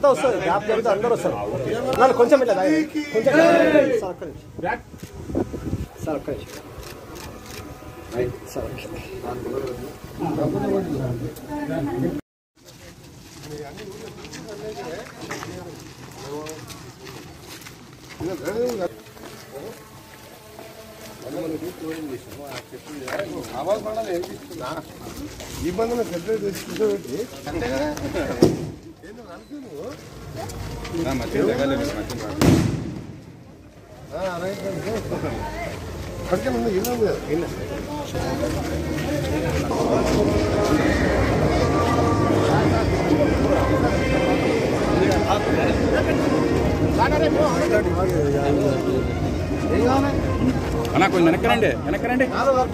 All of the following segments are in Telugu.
అంతా వస్తుంది గ్యాప్ జరిగితే అందరూ వస్తారు నన్ను కొంచెం ఇట్లా లాగండి. కొంచెం సార్ ఒక్క నిమిషం సార్ ఒక్క నిమిషం సార్ ఒక్క నిమిషం. ఇబ్బందులు పెద్ద తెచ్చుకుంటే పక్కన ఉంది ఇల్లు ఉంది ఇల్లు అన్నా కొంచెం వెనక్కరండి వెనక్కరండి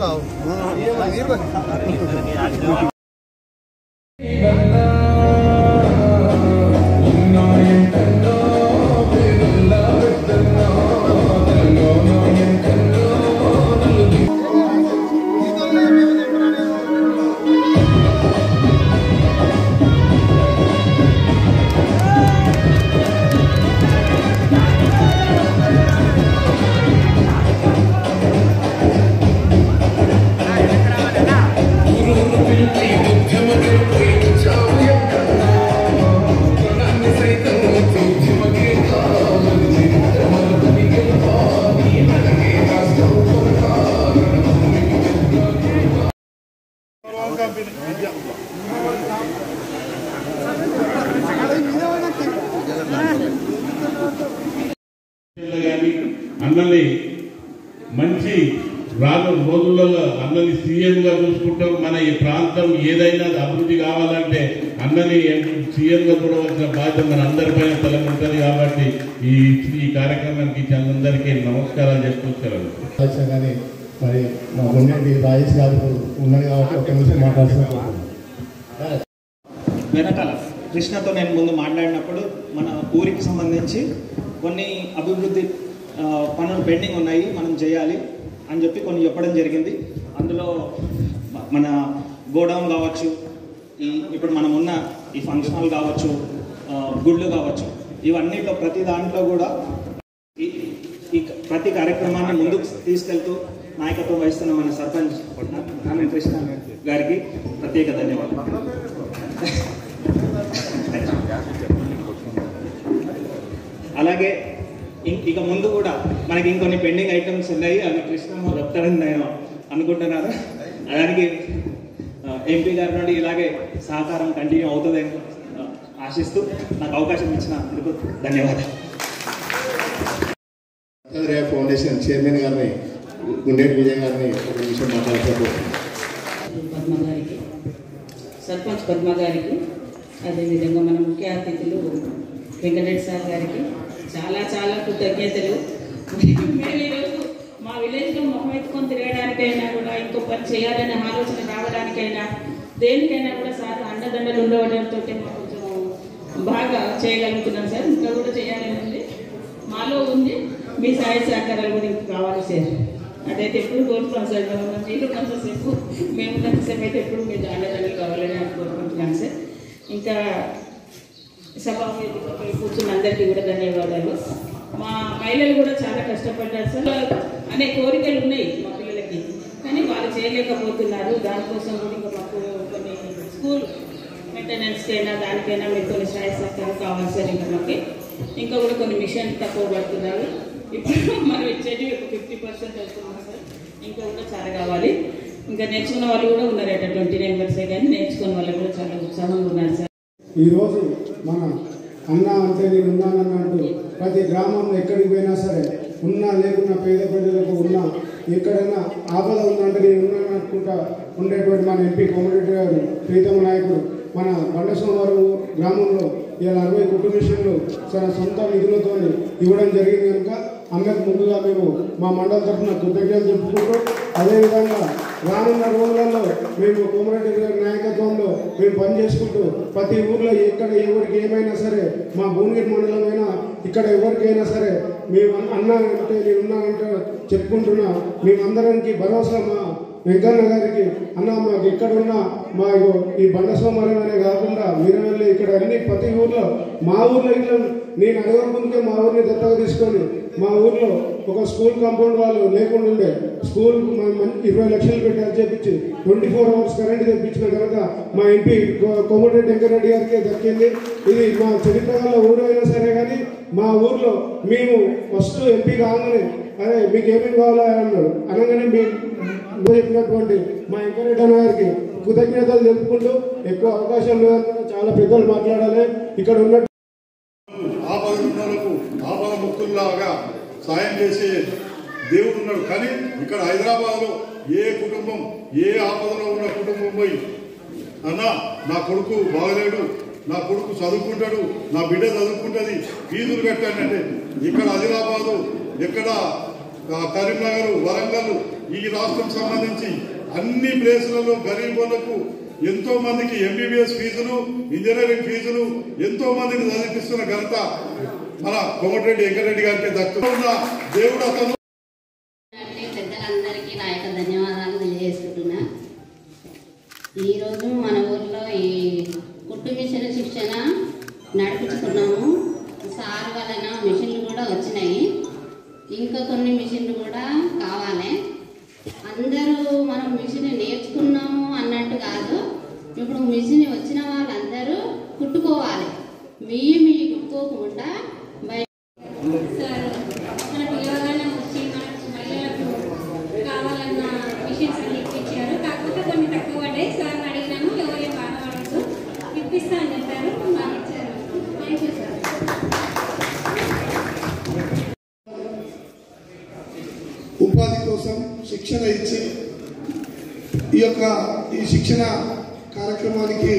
కానీ అన్నని మంచి రాను రోజులలో అన్నని సీఎంగా చూసుకుంటాం మన ఈ ప్రాంతం ఏదైనా అది అభివృద్ధి కావాలంటే అన్నని సీఎంగా చూడవలసిన బాధ్యత మన అందరిపైన తల ఉంటుంది కాబట్టి ఈ ఈ కార్యక్రమానికి ఇచ్చిన అందరికీ నమస్కారాలు చేసుకొచ్చారు రాజేష్ కానీ మరి మా గుండెంటి రాజేష్ గారు ఉన్నది కాబట్టి ఒక నిమిషం మాట్లాడుతున్నాను వెనకాల కృష్ణతో నేను ముందు మాట్లాడినప్పుడు మన ఊరికి సంబంధించి కొన్ని అభివృద్ధి ఆ, పనులు పెండింగ్ ఉన్నాయి మనం చేయాలి అని చెప్పి కొన్ని చెప్పడం జరిగింది అందులో మ- మన గోడౌన్ కావచ్చు ఈ ఇప్పుడు మనం ఉన్న ఈ ఫంక్షన్ హాల్ కావచ్చు ఆ, గుళ్ళు కావచ్చు ఇవన్నిట్లో ప్రతి దాంట్లో కూడా ఈ ఈ ప్రతి కార్యక్రమాన్ని ముందుకు తీసుకెళ్తూ నాయకత్వం వహిస్తున్న మన సర్పంచ్ ఆమె కృష్ణ గారికి ప్రత్యేక ధన్యవాదాలు అలాగే ఇం- ఇక ముందు కూడా మనకి ఇంకొన్ని పెండింగ్ ఐటమ్స్ ఉన్నాయి అవి కృష్ణ చెప్తారని నేను అనుకుంటున్నాను దానికి ఎంపీ గారి నుండి ఇలాగే సహకారం కంటిన్యూ అవుతుందని ఆ, ఆశిస్తూ నాకు అవకాశం ఇచ్చినందుకు ధన్యవాదాలు దత్తాత్రేయ ఫౌండేషన్ చైర్మన్ గారిని గుండెటి విజయ్ గారిని ఒక నిమిషం మాట్లాడుతున్నారు పద్మ గారికి సర్పంచ్ పద్మ గారికి అదేవిధంగా మన ముఖ్య అతిథులు వెంకటరెడ్డి సార్ గారికి చాలా చాలా కృతజ్ఞతలు మేము ఈరోజు మా విలేజ్లో మొహం ఎత్తుకొని తిరగడానికైనా కూడా ఇంకో పని చేయాలనే ఆలోచన రావడానికైనా దేనికైనా కూడా సార్ అండదండలు ఉండవడంతో మాకు కొంచెం బాగా చేయగలుగుతున్నాం సార్ ఇంకా కూడా చేయాలని ఉంది మాలో ఉంది మీ సహాయ సహకారాలు కూడా ఇంకా కావాలి సార్ అదైతే ఎప్పుడు కోరుతాం సార్ మేము మీరు కొంతసేపు మేము కొంతసేపు అయితే ఎప్పుడు మీ అండదండలు కావాలని అని కోరుకుంటున్నాం సార్ ఇంకా సభా వేదికపై కూర్చున్న అందరికీ కూడా ధన్యవాదాలు మా మహిళలు కూడా చాలా కష్టపడ్డారు సార్ అనే కోరికలు ఉన్నాయి మా పిల్లలకి కానీ వాళ్ళు చేయలేకపోతున్నారు దానికోసం కూడా ఇంకా మాకు కొన్ని స్కూల్ మెయింటెనెన్స్కి అయినా దానికైనా మీకు కొన్ని సహాయ సహకారం కావాలి సార్ ఇంకా మాకు ఇంకా కూడా కొన్ని మిషన్ తక్కువ పడుతున్నారు ఇప్పుడు మనం ఇచ్చేది ఒక ఫిఫ్టీ పర్సెంట్ అవుతున్నాం సార్ ఇంకా కూడా చాలా కావాలి ఇంకా నేర్చుకున్న వాళ్ళు కూడా ఉన్నారు అట ట్వంటీ మెంబర్సే కానీ నేర్చుకున్న వాళ్ళు కూడా చాలా ఉత్సాహంగా ఉన్నారు సార్ ఈరోజు మన అన్న అంటే నేను ఉన్నానన్నట్టు ప్రతి గ్రామంలో ఎక్కడికి పోయినా సరే ఉన్నా లేకున్నా పేద ప్రజలకు ఉన్నా ఎక్కడైనా ఆపద ఉందంటే నేను ఉన్నాను అనుకుంటా ఉండేటువంటి మన ఎంపీ కోమరెడ్డి గారు ప్రీతమ నాయకుడు మన బండసోమవారం గ్రామంలో ఇలా అరవై కుటుంబీషన్లు తన సొంత నిధులతో ఇవ్వడం జరిగింది కనుక అన్నకు ముందుగా మేము మా మండల తరఫున కృతజ్ఞతలు చెప్పుకుంటూ అదేవిధంగా రానున్న రోజులలో మేము కోమరెడ్డి గారి నాయకత్వంలో మేము పనిచేసుకుంటూ ప్రతి ఊర్లో ఎక్కడ ఎవరికి ఏమైనా సరే మా భువనగిరి మండలమైనా ఇక్కడ ఎవరికైనా సరే మేము అన్న అంటే నేను ఉన్నానంటే చెప్పుకుంటున్నా మేమందరికి భరోసా మా వెంకన్న గారికి అన్న మాకు ఎక్కడున్నా మా ఇగో ఈ బండ సోమవారం అనే కాకుండా వీరవల్లి ఇక్కడ అన్ని ప్రతి ఊర్లో మా ఊర్లో ఇట్లా నేను అడగక ముందుకే మా ఊరిని దత్తగా తీసుకొని మా ఊర్లో ఒక స్కూల్ కాంపౌండ్ వాళ్ళు లేకుండా ఉండే స్కూల్ మ- మ- ఇరవై లక్షలు పెట్టి అది చేపించి ట్వంటీ ఫోర్ అవర్స్ కరెంట్ తెప్పించిన కనుక మా ఎంపీ కో- కోమటిరెడ్డి వెంకరెడ్డి గారికి దక్కింది ఇది మా చరిత్ర గల ఊరు అయినా సరే కానీ మా ఊర్లో మేము ఫస్ట్ ఎంపీ కాగానే అరే మీకు ఏమేమి కావాలా అని అన్నాడు అనగానే మీ నువ్వు చెప్పినటువంటి మా వెంకరెడ్డి అన్న గారికి కృతజ్ఞతలు తెలుపుకుంటూ ఎక్కువ అవకాశం లేదనుకుంటే చాలా పెద్దలు మాట్లాడాలి ఇక్కడ ఉన్న ఆపద ఉన్నోళ్ళకు ఆపద ముక్కుల్లాగా సాయం చేసే దేవుడు ఉన్నాడు కానీ ఇక్కడ హైదరాబాద్ లో ఏ కుటుంబం ఏ ఆపదలో ఉన్న కుటుంబం పోయి అన్న నా కొడుకు బాగలేడు నా కొడుకు చదువుకుంటాడు నా బిడ్డ చదువుకుంటుంది ఫీజులు కట్టండి అంటే ఇక్కడ ఆదిలాబాదు ఎక్కడ ఆ, కరీంనగర్ వరంగల్ ఈ రాష్ట్రం సంబంధించి అన్ని ప్లేసులలో గరీబులకు ఎంతో మందికి ఎంబీబీఎస్ ఫీజులు ఇంజనీరింగ్ ఫీజులు ఎంతో మందిని చదివిస్తున్న ఘనత మన కోమటిరెడ్డి వెంకరెడ్డి గారికి దక్కుతున్న దేవుడు అతను అంటే పెద్దలందరికీ నా యొక్క ధన్యవాదాలు తెలియజేసుకుంటున్నా ఈరోజు మన ఊర్లో ఈ కుట్టు మిషన్ శిక్షణ నడిపించుకున్నాము సార్ వలన మిషన్లు కూడా వచ్చినాయి ఇంకా కొన్ని మిషన్లు కూడా కావాలి అందరూ మనం మిషన్ నేర్చుకున్నాము అన్నట్టు కాదు ఇప్పుడు మిషన్ వచ్చిన వాళ్ళందరూ కుట్టుకోవాలి మీ మీ కుట్టుకోకుండా బయట సార్ మన పిల్లగానే వచ్చి మన మహిళలకు కావాలన్న మిషన్స్ అన్ని ఇప్పించారు కాకపోతే కొన్ని తక్కువ పడ్డాయి సార్ అడిగినాము ఎవరే బాధపడద్దు ఇప్పిస్తా అని చెప్పారు మాకు ఇచ్చారు థ్యాంక్ యూ సార్ ఉపాధి కోసం శిక్షణ ఇచ్చి ఈ యొక్క ఈ శిక్షణ కార్యక్రమానికి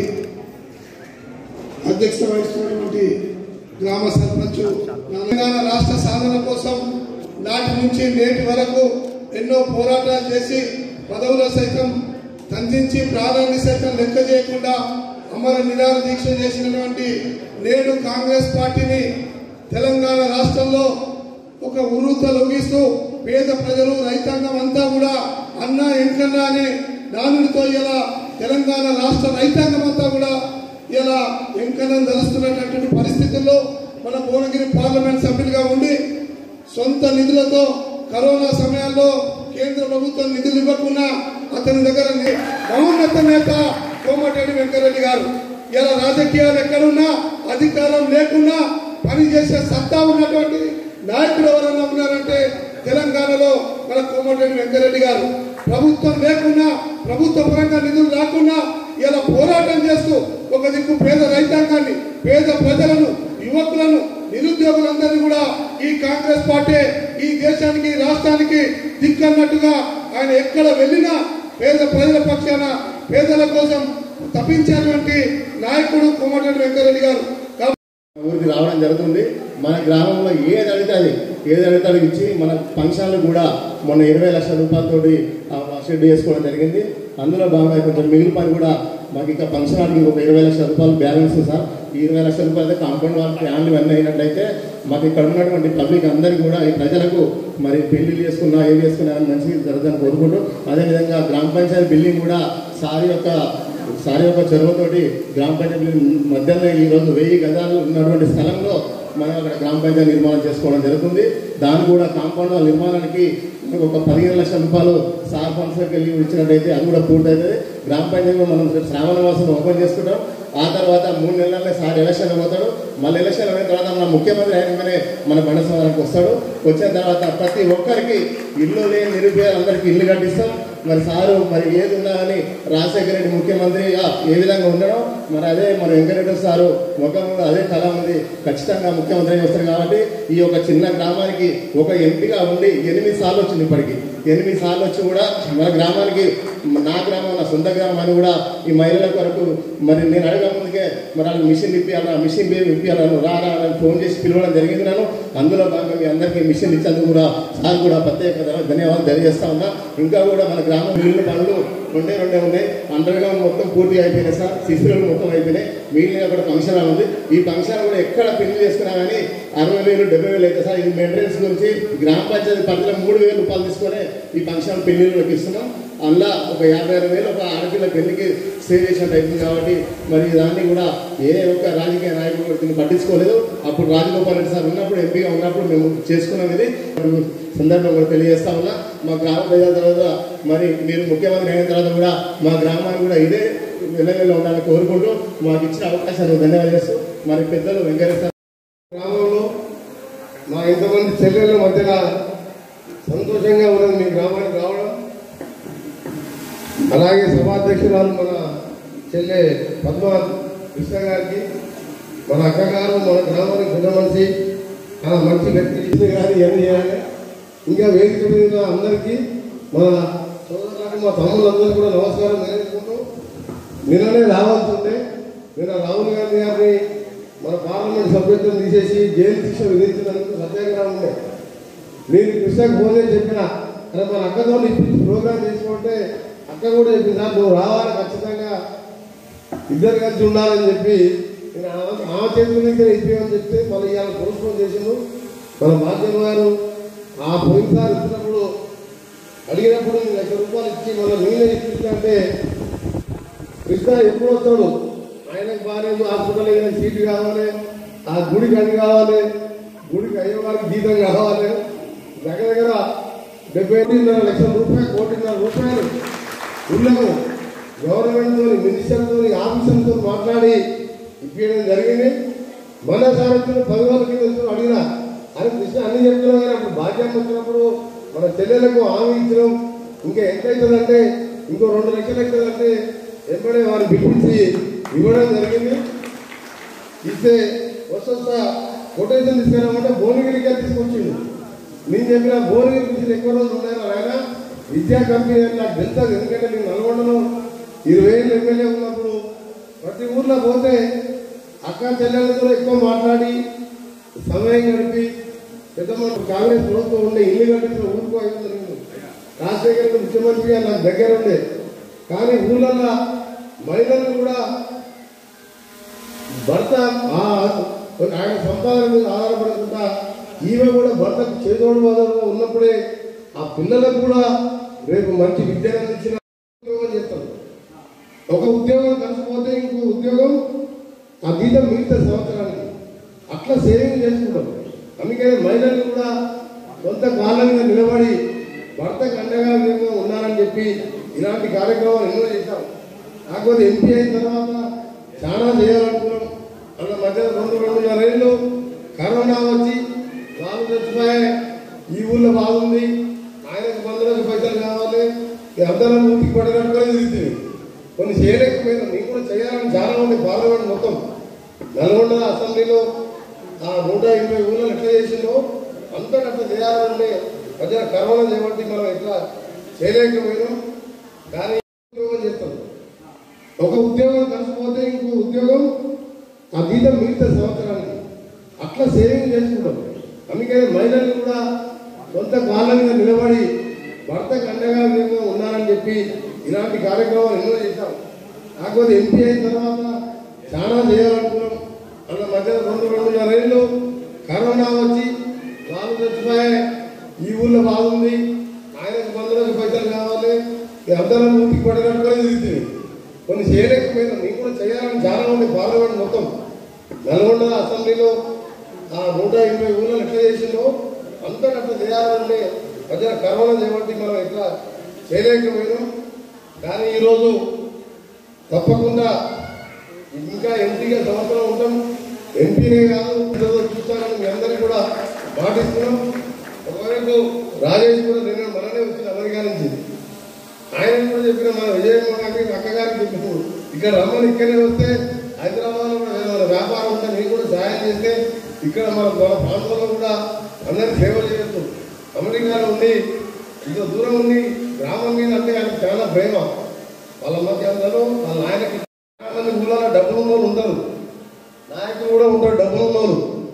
అధ్యక్షత వహిస్తున్నటువంటి గ్రామ సర్పంచ్ తెలంగాణ రాష్ట్ర సాధన కోసం నాటి నుంచి నేటి వరకు ఎన్నో పోరాటాలు చేసి పదవుల సైతం తందించి ప్రాణాన్ని సైతం లెక్క చేయకుండా అమర నిరాల దీక్ష చేసినటువంటి నేడు కాంగ్రెస్ పార్టీని తెలంగాణ రాష్ట్రంలో ఒక ఉరుత లొంగిస్తూ పేద ప్రజలు రైతాంగం అంతా కూడా అన్న ఎంకన్నా అనే నానుడితో ఇలా తెలంగాణ రాష్ట్ర రైతాంగం అంతా కూడా ఇలా ఎంకన్నం ధరిస్తున్నటువంటి పరిస్థితుల్లో మన భువనగిరి పార్లమెంట్ సభ్యులుగా ఉండి సొంత నిధులతో కరోనా సమయాల్లో కేంద్ర ప్రభుత్వం నిధులు ఇవ్వకుండా అతని దగ్గర ని- మహోన్నత నేత కోమటిరెడ్డి వెంకరెడ్డి గారు ఇలా రాజకీయాలు ఎక్కడున్నా అధికారం లేకున్నా పనిచేసే సత్తా ఉన్నటువంటి నాయకుడు ఎవరన్నా ఉన్నారంటే తెలంగాణలో మన కోమటిరెడ్డి వెంకరెడ్డి గారు ప్రభుత్వం లేకున్నా ప్రభుత్వ పరంగా నిధులు రాకున్నా ఇలా పోరాటం చేస్తూ ఒక దిక్కు పేద రైతాంగాన్ని పేద ప్రజలను యువకులను నిరుద్యోగులందరినీ కూడా ఈ కాంగ్రెస్ పార్టీ ఈ దేశానికి ఈ రాష్ట్రానికి దిక్కన్నట్టుగా ఆయన ఎక్కడ వెళ్ళినా పేద ప్రజల పక్షాన పేదల కోసం తప్పించేటువంటి నాయకుడు కోమటిరెడ్డి వెంకరెడ్డి గారు కాబట్టి ఊరికి రావడం జరుగుతుంది మన గ్రామంలో ఏది అడిగితే అది ఏది అడిగితే అది ఇచ్చి మన ఫంక్షన్లు కూడా మొన్న ఇరవై లక్షల రూపాయలతోటి షెడ్ చేసుకోవడం జరిగింది అందులో భాగంగా కొంచెం మిగిలిన పని కూడా మాకు ఇంకా ఫంక్షన్ హాల్కి ఒక ఇరవై లక్షల రూపాయలు బ్యాలెన్స్ ఉంది సార్ ఈ ఇరవై లక్షల రూపాయలు అయితే కాంపౌండ్ వాళ్ళ ఫ్యామిలీ అన్నీ అయినట్లయితే మాకు ఇక్కడ ఉన్నటువంటి పబ్లిక్ అందరికీ కూడా ఈ ప్రజలకు మరి పెళ్లి చేసుకున్నా ఏం చేసుకున్నా అని మంచిగా జరుగుతుందని కోరుకుంటూ అదేవిధంగా గ్రామ పంచాయతీ బిల్డింగ్ కూడా సార్ యొక్క సార్ యొక్క చొరవతోటి గ్రామ పంచాయతీ మధ్యలో ఈ రోజు వెయ్యి గజాలు ఉన్నటువంటి స్థలంలో మనం అక్కడ గ్రామ పంచాయతీ నిర్మాణం చేసుకోవడం జరుగుతుంది దాన్ని కూడా కాంపౌండ్ వాల్ నిర్మాణానికి మనకు ఒక పదిహేను లక్షల రూపాయలు సార్ ఫండ్స్కి వెళ్ళి ఇచ్చినట్టయితే అది కూడా పూర్తవుతుంది గ్రామ పంచాయతీ మనం శ్రావణ మాసం ఓపెన్ చేసుకుంటాం ఆ తర్వాత మూడు నెలలనే సార్ ఎలక్షన్ పోతాడు మళ్ళీ ఎలక్షన్ అయిన తర్వాత మన ముఖ్యమంత్రి అయినగానే మన బండ సమాధానికి వస్తాడు వచ్చిన తర్వాత ప్రతి ఒక్కరికి ఇల్లు లేని నిరుపేదలందరికీ ఇల్లు కట్టిస్తాం మరి సారు మరి ఏది ఉన్నా కానీ రాజశేఖర రెడ్డి ముఖ్యమంత్రిగా ఏ విధంగా ఉండడం మరి అదే మన వెంకటరెడ్డి సారు ముఖంలో అదే కళ ఉంది ఖచ్చితంగా ముఖ్యమంత్రి వస్తారు కాబట్టి ఈ యొక్క చిన్న గ్రామానికి ఒక ఎంపీగా ఉండి ఎనిమిది సార్లు వచ్చింది ఇప్పటికి ఎనిమిది సార్లు వచ్చి కూడా మన గ్రామానికి నా గ్రామం నా సొంత గ్రామం అని కూడా ఈ మహిళల కొరకు మరి నేను అడగక ముందుకే మరి వాళ్ళకి మిషన్ ఇప్పియాలా మిషన్ బియ్యం ఇప్పియాలను రారా అని ఫోన్ చేసి పిలవడం జరిగింది నన్ను అందులో భాగంగా మీ అందరికీ మిషన్ ఇచ్చేందుకు కూడా సార్ కూడా ప్రత్యేక ధన్యవాదాలు తెలియజేస్తా ఉన్నా ఇంకా కూడా మన గ్రామం మిగిలిన పనులు రెండే రెండే ఉన్నాయి అండర్ గ్రౌండ్ మొత్తం పూర్తి అయిపోయినాయి సార్ శిశువులు మొత్తం అయిపోయినాయి మిగిలిన కూడా ఫంక్షన్ హాల్ ఉంది ఈ ఫంక్షన్ హాల్ కూడా ఎక్కడ పెళ్లి చేసుకున్నా కానీ అరవై వేలు డెబ్బై వేలు అయితే సార్ ఇది మెయింటెనెన్స్ గురించి గ్రామ పంచాయతీ పరిధిలో మూడు వేలు రూపాయలు తీసుకొని ఈ ఫంక్షన్ హాల్ పెళ్లిళ్ళకి ఇస్తున్నాం అందులో ఒక యాభై ఆరు వేలు ఒక ఆడపిల్ల పెళ్లికి సేవ్ చేసినట్టు అవుతుంది కాబట్టి మరి దాన్ని కూడా ఏ ఒక్క రాజకీయ నాయకుడు కూడా దీన్ని పట్టించుకోలేదు అప్పుడు రాజగోపాల్ రెడ్డి సార్ ఉన్నప్పుడు ఎంపీగా ఉన్నప్పుడు మేము చేసుకున్నాం ఇది సందర్భం కూడా తెలియజేస్తా ఉన్నా మా గ్రామ ప్రజల తర్వాత మరి మీరు ముఖ్యమంత్రి అయిన తర్వాత కూడా మా గ్రామాన్ని కూడా ఇదే వెల్లవెల్ల ఉండాలని కోరుకుంటూ మాకు ఇచ్చిన అవకాశాన్ని ధన్యవాదాలు చేస్తూ మరి పెద్దలు వెంకటేశ్వర గ్రామంలో మా ఇంతమంది చెల్లెళ్ళ మధ్యన సంతోషంగా ఉన్నది మీ గ్రామానికి రావడం అలాగే సభాధ్యక్షురాలు మన చెల్లె పద్మ కృష్ణ గారికి మన అక్కగారు మన గ్రామానికి పెద్ద మనిషి చాలా మంచి వ్యక్తి కృష్ణ గారు ఏం చేయాలి ఇంకా వేదిక మీద ఉన్న అందరికీ మన సోదరులకు మా తమ్ముళ్ళందరికీ కూడా నమస్కారం తెలియజేసుకుంటూ నిన్ననే రావాల్సి ఉంటే నిన్న రాహుల్ గాంధీ గారిని మన పార్లమెంట్ సభ్యత్వం తీసేసి జైలు శిక్ష విధించినందుకు సత్యాగ్రహం ఉండే నేను కృష్ణకు ఫోన్ చేసి చెప్పిన అరే మన అక్కతో ఇప్పించి ప్రోగ్రామ్ చేసుకుంటే అక్క కూడా చెప్పింది సార్ నువ్వు రావాలి ఖచ్చితంగా ఇద్దరు కలిసి ఉండాలని చెప్పి నేను ఆ- ఆ చేతుల దగ్గర ఇప్పించమని చెప్తే మళ్ళీ ఇవాళ పోస్ట్పోన్ చేసిండు మన మాధ్యమ గారు ఆ పోయినసారి ఇచ్చినప్పుడు అడిగినప్పుడు నేను లక్ష రూపాయలు ఇచ్చి మళ్ళీ నేనే ఇప్పిస్తుంటే కృష్ణ ఎప్పుడు వస్తాడు ఆయనకు బాగానే హాస్పిటల్ ఏదైనా సీటు కావాలి ఆ గుడికి అది కావాలి గుడికి అయ్యే వారికి జీతం కావాలి దగ్గర దగ్గర డెబ్బై ఎనిమిదిన్నర లక్షల రూపాయలు కోటిన్నర రూపాయలు ఉళ్ళకు గవర్నమెంట్తో మినిస్టర్తో ఆఫీసర్తో మాట్లాడి ఇప్పించడం జరిగింది మన సారథ్యం పది రోజుల కింద వచ్చి అడిగినా అని కృష్ణ అన్ని చెప్తున్నాం కానీ అప్పుడు బాధ్యత వచ్చినప్పుడు మన చెల్లెలకు హామీ ఇచ్చినాం ఇంకా ఎంత అవుతుందంటే ఇంకో రెండు లక్షలు అవుతుందంటే వెంబడే వారు పిలిపించి ఇవ్వడం జరిగింది ఇస్తే వస్తా కొటేషన్ తీసుకురామంటే భువనగిరికి తీసుకొచ్చిండు నేను చెప్పిన భువనగిరి నుంచి ఎక్కువ రోజులు ఉన్నాను ఆయన విద్యా కంపెనీ అని నాకు తెలుస్తుంది ఎందుకంటే నేను నల్గొండలో ఇరవై ఏళ్ళు ఎమ్మెల్యే ఉన్నప్పుడు ప్రతి ఊర్లో పోతే అక్క చెల్లెలతో ఎక్కువ మాట్లాడి సమయం గడిపి పెద్ద మన కాంగ్రెస్ ప్రభుత్వం ఉండే ఇల్లు కట్టించిన ఊరుకో అయిపోయింది నేను రాజశేఖర రెడ్డి ముఖ్యమంత్రిగా నాకు దగ్గర ఉండే కానీ ఊళ్ళల్లో మహిళలు కూడా భర్త ఆ ఆయన సంపాదన మీద ఆధారపడకుండా ఈమె కూడా భర్తకు చేదోడు వాదోడుగా ఉన్నప్పుడే ఆ పిల్లలకు కూడా రేపు మంచి విద్యను అందించిన ఉద్యోగం చేస్తాం ఒక ఉద్యోగం కలిసిపోతే ఇంకో ఉద్యోగం ఆ జీతం మిగతా సంవత్సరానికి అట్లా సేవింగ్ చేసుకుంటాం అందుకని మహిళలు కూడా కొంత కాలంగా నిలబడి భర్తకు అండగా విధంగా ఉన్నారని చెప్పి ఇలాంటి కార్యక్రమాలు ఎన్నో చేశాం కాకపోతే ఎంపీ అయిన తర్వాత చాలా చేయాలనుకున్నాం అలా మధ్య రెండు రెండున్నర ఏళ్ళు కరోనా వచ్చి వాళ్ళు చచ్చిపోయాయి ఈ ఊళ్ళో బాగుంది ఆయనకు మందులకు పైసలు కావాలి ఈ అందరం ఊరికి పడినట్టుగా తిరుగుతుంది కొన్ని చేయలేకపోయినాం నేను కూడా చేయాలని చాలా ఉంది పార్లమెంట్ మొత్తం నల్గొండ అసెంబ్లీలో ఆ నూట ఇరవై ఊళ్ళో ఎట్లా చేసిందో అంతా అట్లా చేయాలంటే మధ్య కరోనా చేయబట్టి మనం ఎట్లా చేయలేకపోయినాం కానీ ఉద్యోగం చేస్తాం ఒక ఉద్యోగం కలిసిపోతే ఇంకో ఉద్యోగం ఆ జీతం మిగతా సంవత్సరానికి అట్లా సేవింగ్ చేసుకుంటాం అందుకని మహిళలు కూడా కొంత కాలంగా నిలబడి భర్తకు అండగా విధంగా ఉన్నారని చెప్పి ఇలాంటి కార్యక్రమాలు ఎన్నో చేశాం కాకపోతే ఎంపీ అయిన తర్వాత చాలా చేయాలనుకున్నాం అలా మధ్య రెండు రెండున్నర ఏళ్ళు కరోనా వచ్చి వాళ్ళు చచ్చిపోయాయి ఈ ఊళ్ళో బాగుంది ఆయనకు మందులకు పైసలు కావాలి ఈ అందరం ఊరికి పడినట్టుగా తిరుగుతుంది కొన్ని చేయలేకపోయినాం నేను కూడా చేయాలని చాలా ఉంది పార్లమెంట్ మొత్తం నల్గొండ అసెంబ్లీలో ఆ నూట ఇరవై ఊళ్ళో ఎట్లా చేసిందో అంతా అట్లా చేయాలంటే మధ్య కరోనా చేయబట్టి మనం ఎట్లా చేయలేకపోయినాం కానీ ఈరోజు తప్పకుండా ఇంకా ఎంపీగా సంవత్సరం ఉంటాం ఎంపీనే కాదు ఈరోజు చూస్తానని మీ అందరికీ కూడా పాటిస్తున్నాం ఒకవైపు రాజేష్ కూడా నిన్న మననే వచ్చిన అమెరికా నుంచి ఆయన కూడా చెప్పిన మన విజయమోహన్ అక్కగారికి చెప్పిన ఇక్కడ రమ్మని ఇక్కడే వస్తే హైదరాబాద్ లో కూడా ఏదైనా వ్యాపారం ఉంటే మీకు కూడా సహాయం చేస్తే ఇక్కడ మన మన ప్రాంతంలో కూడా అందరికి సేవ చేయొచ్చు అమెరికాలో ఉండి ఇంత దూరం ఉండి గ్రామం మీద అంటే ఆయనకు చాలా ప్రేమ వాళ్ళ మధ్య అందరూ వాళ్ళ ఆయనకి చాలా మంది ఊళ్ళో డబ్బులు ఉన్న వాళ్ళు ఉంటారు నాయకులు కూడా ఉంటారు డబ్బులు ఉన్న వాళ్ళు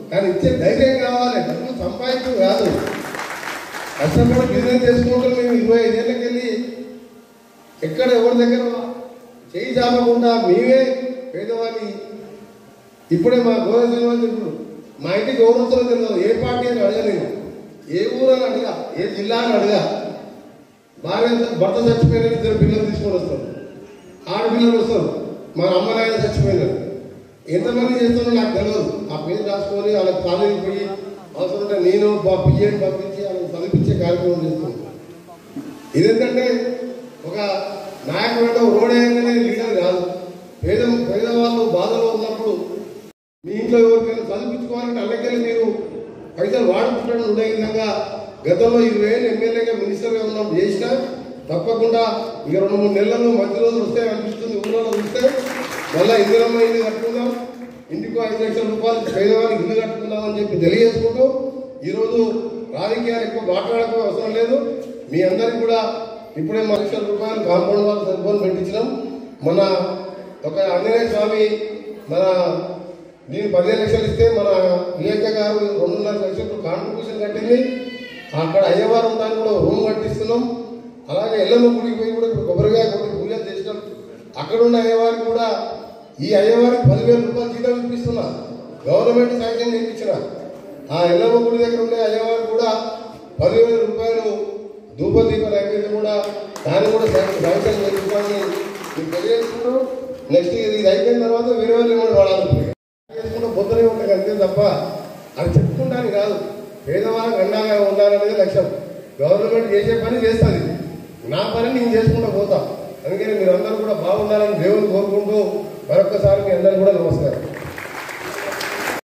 కానీ ఇచ్చే ధైర్యం కావాలి డబ్బులు సంపాదించు కాదు కష్టపడి బిజినెస్ చేసుకుంటాం మేము ఇరవై ఐదేళ్ళకి వెళ్ళి ఎక్కడ ఎవరి దగ్గర చేయి చాపకుండా మేమే పేదవాళ్ళని ఇప్పుడే మా గోవింద ఇప్పుడు మా ఇంటికి ఎవరు వస్తారో తెలియదు ఏ పార్టీ అని అడగలేదు ఏ ఊరు అని అడగా ఏ జిల్లా అని అడగా భార్య భర్త చచ్చిపోయిన ఇద్దరు పిల్లలు తీసుకొని వస్తారు ఆడపిల్లలు వస్తారు మా అమ్మ నాయన చచ్చిపోయినారు ఎంతమంది చేస్తారో నాకు తెలియదు ఆ పేరు రాసుకొని వాళ్ళకి కాలేజీకి పోయి అవసరం ఉంటే నేను మా పిఎం పంపించి వాళ్ళకి చదివించే కార్యక్రమం చేస్తాను ఇదేంటంటే ఒక నాయకుడు అంటే రోడ్ వేయగానే లీడర్ కాదు పేద పేదవాళ్ళు బాధలో ఉన్నప్పుడు మీ ఇంట్లో ఎవరికైనా చదివించుకోవాలంటే అల్లకెళ్ళి మీరు పైసలు వాడుకుంటాడు ఉండే విధంగా గతంలో ఇరవై ఏళ్ళు ఎమ్మెల్యేగా మినిస్టర్గా ఉన్నప్పుడు చేసినా తప్పకుండా ఇక రెండు మూడు నెలల్లో మధ్య రోజులు వస్తే అనిపిస్తుంది ఊళ్ళో చూస్తే మళ్ళీ ఇందిరమ్మ ఇల్లు కట్టుకుందాం ఇంటికి ఐదు లక్షల రూపాయలు పేదవారికి ఇల్లు కట్టుకుందాం అని చెప్పి తెలియజేసుకుంటూ ఈరోజు రాజకీయాలు ఎక్కువ మాట్లాడక అవసరం లేదు మీ అందరికి కూడా ఇప్పుడే మా లక్షల రూపాయలు కాంపౌండ్ వాళ్ళు సరిపోని పెట్టించినాం మన ఒక ఆంజనేయ స్వామి మన నేను పదిహేను లక్షలు ఇస్తే మన వివేక గారు రెండున్నర లక్షలు కాంట్రిబ్యూషన్ కట్టింది అక్కడ అయ్యవారు దాన్ని కూడా రూమ్ కట్టిస్తున్నాం అలాగే ఎల్లమ్మ గుడికి పోయి కూడా ఇప్పుడు కొబ్బరికాయ కొట్టి పూజలు చేసినాం అక్కడ ఉన్న అయ్యవారికి కూడా ఈ అయ్యవారికి పదివేల రూపాయలు జీతం ఇప్పిస్తున్నా గవర్నమెంట్ శాంక్షన్ చేయించిన ఆ ఎల్లమ్మ గుడి దగ్గర ఉండే అయ్యవారికి కూడా పదివేల రూపాయలు ధూపదీప నైవేద్యం కూడా దాన్ని కూడా శాంక్షన్ శాంక్షన్ చేయించాలని మీకు తెలియజేసుకుంటూ నెక్స్ట్ ఇది ఇది అయిపోయిన తర్వాత వేరే వాళ్ళు ఏమైనా వాడాలి చేసుకుంటూ పొద్దునే ఉంటాయి అంతే తప్ప అది చెప్పుకుంటాను కాదు పేదవాళ్ళకి అండగా ఉండాలనేది లక్ష్యం గవర్నమెంట్ చేసే పని చేస్తుంది నా పని నేను చేసుకుంటూ పోతా అందుకని మీరందరూ కూడా బాగుండాలని దేవుని కోరుకుంటూ మరొక్కసారి మీ అందరూ కూడా నమస్కారం